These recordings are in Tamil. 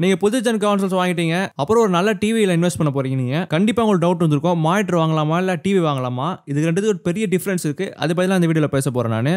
நீங்கள் புது ஜென் கான்சோல்ஸ் வாங்கிட்டீங்க அப்புறம் ஒரு நல்ல டிவியில் இன்வெஸ்ட் பண்ண போறீங்க நீங்கள் கண்டிப்பாக உங்களுக்கு டவுட் வந்திருக்கும் மானிட்டர் வாங்கலாமா இல்லை டிவி வாங்கலாமா இதுக்கு ரெண்டுத்துக்கு ஒரு பெரிய டிஃப்ரென்ஸ் இருக்குது அது பற்றி அந்த வீடியோவில் பேச போகிறேன் நான்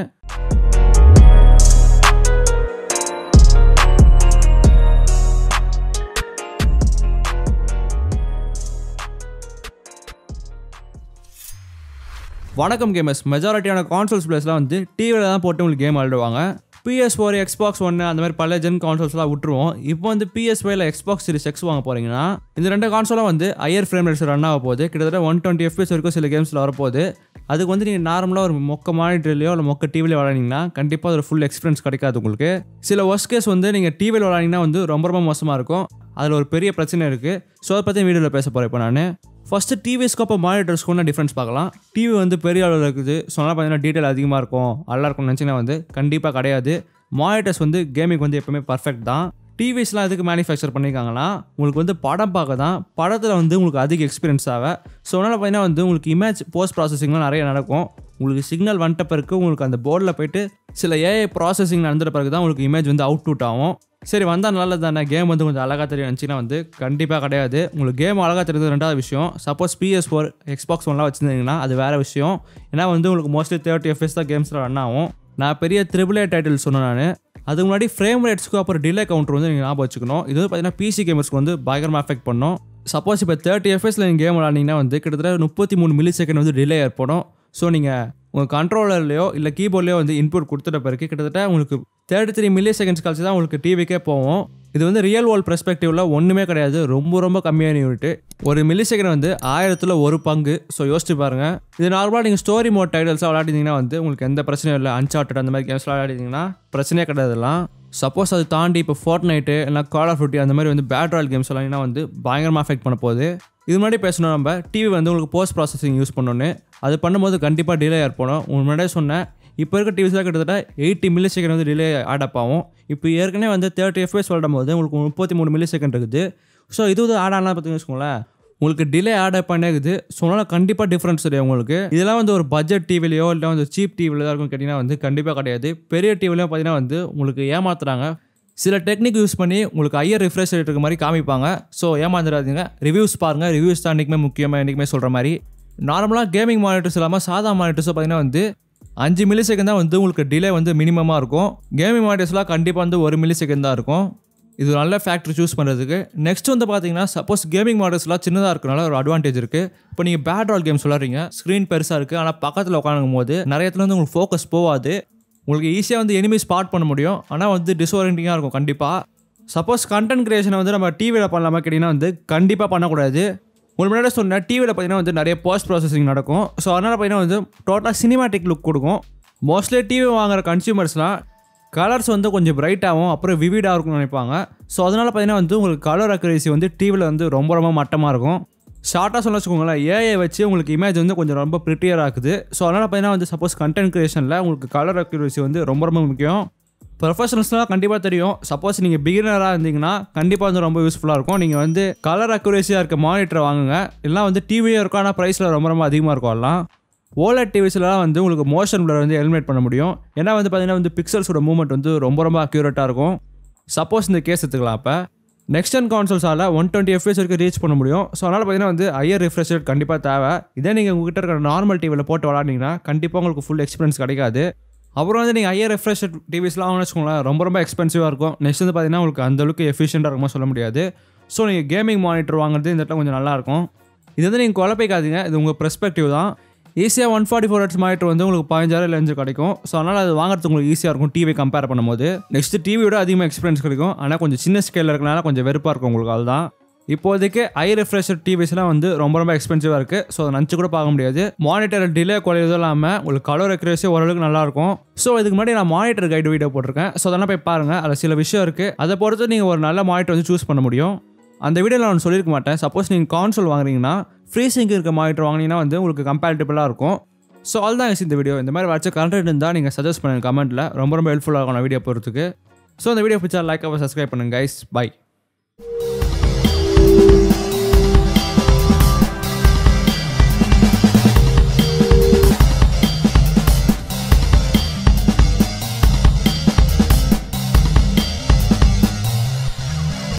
வணக்கம் கேமர்ஸ் மெஜாரிட்டியான கான்சோல்ஸ் பிளேஸ்லாம் வந்து டிவியில் தான் போட்டு உங்களுக்கு கேம் விளையாடுவாங்க பிஎஸ் ஃபோர் எக்ஸ்பாக்ஸ் ஒன்று அந்த மாதிரி பல ஜென் கான்சோல்ஸ்லாம் விட்டுருவோம் இப்போ வந்து பிஎஸ் ஃபைவ்ல எக்ஸ்பாக்ஸ் சீரிஸ் எக்ஸ் வாங்க போறீங்கன்னா இந்த ரெண்டு கான்சோலும் வந்து ஹையர் ஃப்ரேம் ரேட்ஸ் ரன் ஆக போகுது கிட்டத்தட்ட ஒன் டுவெண்ட்டி எஃபிஎஸ் வரைக்கும் சில கேம்ஸில் வரப்போகுது அதுக்கு வந்து நீங்கள் நார்மலாக ஒரு மொக்க மானிட்டர்லையோ இல்லை மொக்க டிவியில் விளையாடிங்கன்னா கண்டிப்பாக ஒரு ஃபுல் எக்ஸ்பீரியன்ஸ் கிடைக்காது உங்களுக்கு சில ஒர்ஸ்ட் கேஸ் வந்து நீங்கள் டிவியில் விளையாடிங்கன்னா வந்து ரொம்ப ரொம்ப மோசமாக இருக்கும் அதில் ஒரு பெரிய பிரச்சனை இருக்குது ஸோ அதை பற்றி வீடியோவில் பேச போகிறேன் இப்போ நான் ஃபஸ்ட்டு டிவிஸ்க்கு அப்போ மானிட்டர்ஸ்க்கு ஒன்று டிஃப்ரென்ஸ் பார்க்கலாம் டிவி வந்து பெரிய அளவில் இருக்குது சொன்னால் பார்த்தீங்கன்னா டீட்டெயில் அதிகமாக இருக்கும் நல்லா இருக்கும்னு நினச்சிங்கன்னா வந்து கண்டிப்பாக கிடையாது மானிட்டர்ஸ் வந்து கேமிங் வந்து எப்பவுமே பர்ஃபெக்ட் தான் டிவிஸ்லாம் எதுக்கு மேனுஃபேக்சர் பண்ணியிருக்காங்கன்னா உங்களுக்கு வந்து படம் பார்க்க தான் படத்தில் வந்து உங்களுக்கு அதிக எக்ஸ்பீரியன்ஸ் ஆக ஸோ அதனால் பார்த்தீங்கன்னா வந்து உங்களுக்கு இமேஜ் போஸ்ட் ப்ராசஸிங்லாம் நிறைய நடக்கும் உங்களுக்கு சிக்னல் வந்துட்ட பிறகு உங்களுக்கு அந்த போர்டில் போயிட்டு சில ஏஐ ப்ராசஸிங் நடந்துட்ட பிறகு தான் உங்களுக்கு இமேஜ் வந்து அவுட் அவுட் ஆகும் சரி வந்தால் நல்லது தானே கேம் வந்து கொஞ்சம் அழகாக தெரியும் நினச்சிங்கன்னா வந்து கண்டிப்பாக கிடையாது உங்களுக்கு கேம் அழகாக தெரியுது ரெண்டாவது விஷயம் சப்போஸ் பிஎஸ் ஃபோர் எக்ஸ்பாக்ஸ் ஒன்லாம் வச்சுருந்தீங்கன்னா அது வேறு விஷயம் ஏன்னா வந்து உங்களுக்கு மோஸ்ட்லி தேர்ட்டி எஃப்எஸ் தான் கேம்ஸில் ரன் ஆகும் நான் பெரிய த்ரிபிள் ஏ டைட்டில் சொன்னேன் நான் அதுக்கு முன்னாடி ஃப்ரேம் ரேட்ஸ்க்கு அப்புறம் டிலே கவுண்டர் வந்து நீங்கள் ஞாபகம் வச்சுக்கணும் இது வந்து பார்த்தீங்கன்னா பிசி கேமர்ஸ்க்கு வந்து பயங்கரமாக அஃபெக்ட் பண்ணும் சப்போஸ் இப்போ தேர்ட்டி எஃப்எஸ்ல நீங்கள் கேம் விளாண்டிங்கன்னா வந்து கிட்டத்தட்ட முப்பத்தி மூணு மில்லி செகண்ட் வந்து டிலே ஏற்படும் ஸோ நீங்கள் உங்கள் கண்ட்ரோலர்லையோ இல்லை கீபோர்ட்லையோ வந்து இன்புட் கொடுத்துட்ட பிறகு கிட்டத்தட்ட உங்களுக்கு தேர்ட்டி த்ரீ மில்லி செகண்ட்ஸ் கழிச்சு தான் உங்களுக்கு டிவிக்கே போவோம் இது வந்து ரியல் வேர்ல்ட் பெர்ஸ்பெக்டிவ்ல ஒன்றுமே கிடையாது ரொம்ப ரொம்ப கம்மியான யூனிட் ஒரு மில்லி செகண்ட் வந்து ஆயிரத்தில் ஒரு பங்கு ஸோ யோசிச்சு பாருங்க இது நார்மலாக நீங்கள் ஸ்டோரி மோட் டைட்டில்ஸாக விளையாடிங்கன்னா வந்து உங்களுக்கு எந்த பிரச்சனையும் இல்லை அன்சார்ட்டட் அந்த மாதிரி கேம்ஸ் விளையாடிங்கன்னா பிரச்சனையே கிடையாதுலாம் சப்போஸ் அது தாண்டி இப்போ ஃபோர்ட் நைட்டு இல்லை கால் ஆஃப் டியூட்டி அந்த மாதிரி வந்து பேட் ராயல் கேம்ஸ் விளாடினா வந்து பயங்கரமாக அஃபெக்ட் பண்ண போகுது இது முன்னாடி பேசணும் நம்ம டிவி வந்து உங்களுக்கு போஸ்ட் ப்ராசஸிங் யூஸ் பண்ணணுன்னு அது பண்ணும்போது கண்டிப்பாக டிலே ஏற்படும் உங்களுக்கு முன்னாடியே சொன்னேன் இப்போ இருக்க டிவிஸில் கிட்டத்தட்ட எயிட்டி மில்லி செகண்ட் வந்து டிலே ஆடப் ஆகும் இப்போ ஏற்கனவே வந்து தேர்ட்டி எஃப்எஸ் சொல்லும் போது உங்களுக்கு முப்பத்தி மூணு மில்லி செகண்ட் இருக்குது ஸோ இது வந்து ஆட் ஆனால் பார்த்தீங்கன்னு வச்சுக்கோங்களேன் உங்களுக்கு டிலே ஆட் பண்ணிருக்குது சொன்னால் கண்டிப்பாக டிஃப்ரென்ஸ் தெரியும் உங்களுக்கு இதெல்லாம் வந்து ஒரு பட்ஜெட் டிவிலையோ இல்லை வந்து சீப் டிவியில் தான் இருக்கும் கேட்டிங்கன்னா வந்து கண்டிப்பாக கிடையாது பெரிய டிவிலையும் பார்த்தீங்கன்னா வந்து உங்களுக்கு ஏமாத்துறாங்க சில டெக்னிக் யூஸ் பண்ணி உங்களுக்கு ஹையர் ரிஃப்ரெஷ் ரேட் இருக்க மாதிரி காமிப்பாங்க ஸோ ஏமாந்துடாதீங்க ரிவ்யூஸ் பாருங்கள் ரிவ்யூஸ் தான் என்றைக்குமே முக்கியமாக என்றைக்குமே சொல்கிற மாதிரி நார்மலாக கேமிங் மானிட்டர்ஸ் இல்லாமல் சாதா மானிட்டர்ஸும் பார்த்தீங்கன்னா வந்து அஞ்சு மில்லி செகண்ட் தான் வந்து உங்களுக்கு டிலே வந்து மினிமமாக இருக்கும் கேமிங் மானிட்டர்ஸ்லாம் கண்டிப்பாக வந்து ஒரு மில்லி செகண்ட் தான் இருக்கும் இது ஒரு நல்ல ஃபேக்டரி சூஸ் பண்ணுறதுக்கு நெக்ஸ்ட் வந்து பார்த்தீங்கன்னா சப்போஸ் கேமிங் மாடல்ஸ்லாம் சின்னதாக இருக்கனால ஒரு அட்வான்டேஜ் இருக்குது இப்போ நீங்கள் பேட் ரால் கேம் சொல்லுறீங்க ஸ்க்ரீன் பெருசாக இருக்குது ஆனால் பக்கத்தில் உட்காந்துக்கும் போது நிறைய இடத்துல வந்து உங்களுக்கு ஃபோக்கஸ் போகாது உங்களுக்கு ஈஸியாக வந்து எனிமி ஸ்பாட் பண்ண முடியும் ஆனால் வந்து டிஸ்ஓரியன்டிங்காக இருக்கும் கண்டிப்பாக சப்போஸ் கண்டென்ட் கிரியேஷனை வந்து நம்ம டிவியில் பண்ணலாமா கேட்டிங்கன்னா வந்து கண்டிப்பாக பண்ணக்கூடாது உங்களுக்கு முன்னாடி சொன்ன டிவியில் பார்த்தீங்கன்னா வந்து நிறைய போஸ்ட் ப்ராசஸிங் நடக்கும் ஸோ அதனால் பார்த்தீங்கன்னா வந்து டோட்டலாக சினிமாட்டிக் லுக் கொடுக்கும் மோஸ்ட்லி டிவி வாங்குற கன்சியூமர்ஸ்லாம் கலர்ஸ் வந்து கொஞ்சம் பிரைட்டாகவும் அப்புறம் விவிடாக இருக்கும்னு நினைப்பாங்க ஸோ அதனால் பார்த்தீங்கன்னா வந்து உங்களுக்கு கலர் அக்யூரேசி வந்து டிவியில் வந்து ரொம்ப ரொம்ப மட்டமாக இருக்கும் ஷார்ட்டாக சொல்ல வச்சுக்கோங்களேன் ஏஐ வச்சு உங்களுக்கு இமேஜ் வந்து கொஞ்சம் ரொம்ப ப்ரிட்டியர் ஆகுது ஸோ அதனால் பார்த்தீங்கன்னா வந்து சப்போஸ் கண்டென்ட் கிரியேஷனில் உங்களுக்கு கலர் அக்யூரேசி வந்து ரொம்ப ரொம்ப முக்கியம் ப்ரொஃபஷனல்ஸ்லாம் கண்டிப்பாக தெரியும் சப்போஸ் நீங்கள் பிகினராக இருந்தீங்கன்னா கண்டிப்பாக வந்து ரொம்ப யூஸ்ஃபுல்லாக இருக்கும் நீங்கள் வந்து கலர் அக்யூரேசியாக இருக்க மானிட்டரை வாங்குங்க இல்லைனா வந்து டிவியே இருக்கும் ஆனால் ப்ரைஸில் ரொம்ப ரொம்ப அதிகமாக இருக்கும் எல்லாம் ஓலட் டிவிஸ்லாம் வந்து உங்களுக்கு மோஷன் பிளர் வந்து எலிமினேட் பண்ண முடியும் ஏன்னா வந்து பார்த்தீங்கன்னா வந்து பிக்சல்ஸோட மூவ்மெண்ட் வந்து ரொம்ப ரொம்ப அக்யூரேட்டாக இருக்கும் சப்போஸ் இந்த கேஸ் எடுத்துக்கலாம் அப்போ நெக்ஸ்ட் அண்ட் கான்சோல்ஸால் ஒன் டுவெண்ட்டி எஃப்எஸ் வரைக்கும் ரீச் பண்ண முடியும் ஸோ அதனால் பார்த்தீங்கன்னா வந்து ஹையர் ரிஃப்ரெஷ் ரேட் கண்டிப்பாக தேவை இதே நீங்கள் உங்ககிட்ட இருக்கிற நார்மல் டிவியில் போட்டு விளாண்டிங்கன்னா கண்டிப்பாக உங்களுக்கு ஃபுல் எக்ஸ்பீரியன்ஸ் கிடைக்காது அப்புறம் வந்து நீங்கள் ஹையர் ரெஃப்ரெஷ் டிவிஸ்லாம் வாங்கன்னு வச்சுக்கோங்களேன் ரொம்ப ரொம்ப எக்ஸ்பென்சிவாக இருக்கும் நெக்ஸ்ட் வந்து பார்த்தீங்கன்னா உங்களுக்கு அந்த அளவுக்கு எஃபிஷியண்டாக இருக்குமா சொல்ல முடியாது ஸோ நீங்கள் கேமிங் மானிட்டர் வாங்குறது இந்த இடத்துல கொஞ்சம் நல்லாயிருக்கும் இது வந்து நீங்கள் குழப்பிக்காதீங்க இது உங்கள் பெர்ஸ்பெக்டிவ் தான் ஈஸியாக one forty four hertz monitor வந்து உங்களுக்கு பதினஞ்சாயிரம் இல்லை அஞ்சு கிடைக்கும் ஸோ அதனால் அது வாங்குறது உங்களுக்கு ஈஸியாக இருக்கும் டிவி கம்பேர் பண்ணும்போது நெக்ஸ்ட் டிவியோட அதிகமாக எக்ஸ்பீரியன்ஸ் கிடைக்கும் ஆனால் கொஞ்சம் சின்ன ஸ்கேலில் இருக்கனால கொஞ்சம் வெறுப்பாக இருக்கும் உங்களுக்கு அதுதான் இப்போதைக்கு ஐ ரெஃப்ரெஷர் டிவிஸ்லாம் வந்து ரொம்ப ரொம்ப எக்ஸ்பென்சிவாக இருக்குது ஸோ அதை நினச்சி கூட பார்க்க முடியாது மானிட்டர் டிலே குறையதும் இல்லாமல் உங்களுக்கு கலர் அக்யூரேசி ஓரளவுக்கு நல்லாயிருக்கும் ஸோ இதுக்கு முன்னாடி நான் மானிட்டர் கைடு வீடியோ போட்டிருக்கேன் ஸோ அதெல்லாம் போய் பாருங்கள் அதில் சில விஷயம் இருக்குது அதை பொறுத்து நீங்கள் ஒரு நல்ல மானிட்டர் வந்து சூஸ் பண்ண முடியும் அந்த வீடியோவில் நான் சொல்லியிருக்க மாட்டேன் சப்போஸ் நீங்கள் கான்சோல் வாங்குறீங்கன்னா ஃப்ரீசிங் இருக்க மானிட்டர் வாங்கினீங்கன்னா வந்து உங்களுக்கு கம்பேரிட்டிபிளாக இருக்கும் ஸோ ஆல் தான் இந்த வீடியோ இந்த மாதிரி வச்ச கண்டென்ட் இருந்தால் நீங்கள் சஜஸ்ட் பண்ணுங்கள் கமெண்ட்டில் ரொம்ப ரொம்ப ஹெல்ப்ஃபுல்லாக இருக்கும் நான் வீடியோ போகிறதுக்கு ஸோ அந்த வீடியோ பிடிச்சா லைக் சப்ஸ்கிரைப் பண்ணுங்க கைஸ் பை